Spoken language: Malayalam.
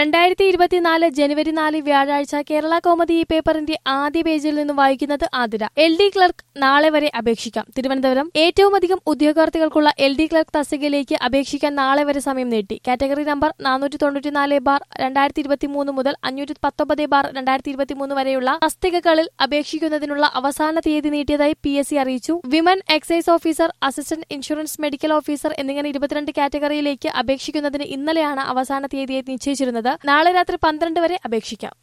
രണ്ടായിരത്തി ഇരുപത്തിനാല് ജനുവരി നാല് വ്യാഴാഴ്ച കേരള കോമഡി ഈ പേപ്പറിന്റെ ആദ്യ പേജിൽ നിന്നും വായിക്കുന്നത് ആതിര എൽ ഡി ക്ലർക്ക് നാളെ വരെ അപേക്ഷിക്കാം തിരുവനന്തപുരം ഏറ്റവും അധികം ഉദ്യോഗാർത്ഥികൾക്കുള്ള എൽ ഡി ക്ലർക്ക് തസ്തികയിലേക്ക് അപേക്ഷിക്കാൻ നാളെ വരെ സമയം നീട്ടി കാറ്റഗറി നമ്പർ നാനൂറ്റി തൊണ്ണൂറ്റിനാല് ബാർ രണ്ടായിരത്തി ഇരുപത്തി മൂന്ന് മുതൽ അഞ്ഞൂറ്റി പത്തൊമ്പത് ബാർ രണ്ടായിരത്തി ഇരുപത്തി മൂന്ന് വരെയുള്ള തസ്തികകളിൽ അപേക്ഷിക്കുന്നതിനുള്ള അവസാന തീയതി നീട്ടിയതായി പി എസ് സി അറിയിച്ചു women excise officer assistant insurance medical officer എന്നിങ്ങനെ ഇരുപത്തിരണ്ട് കാറ്റഗറിയിലേക്ക് അപേക്ഷിക്കുന്നതിന് ഇന്നലെയാണ് അവസാന തീയതിയായി നിശ്ചയിച്ചിരുന്നത് നാളെ രാത്രി പന്ത്രണ്ട് വരെ അപേക്ഷിക്കാം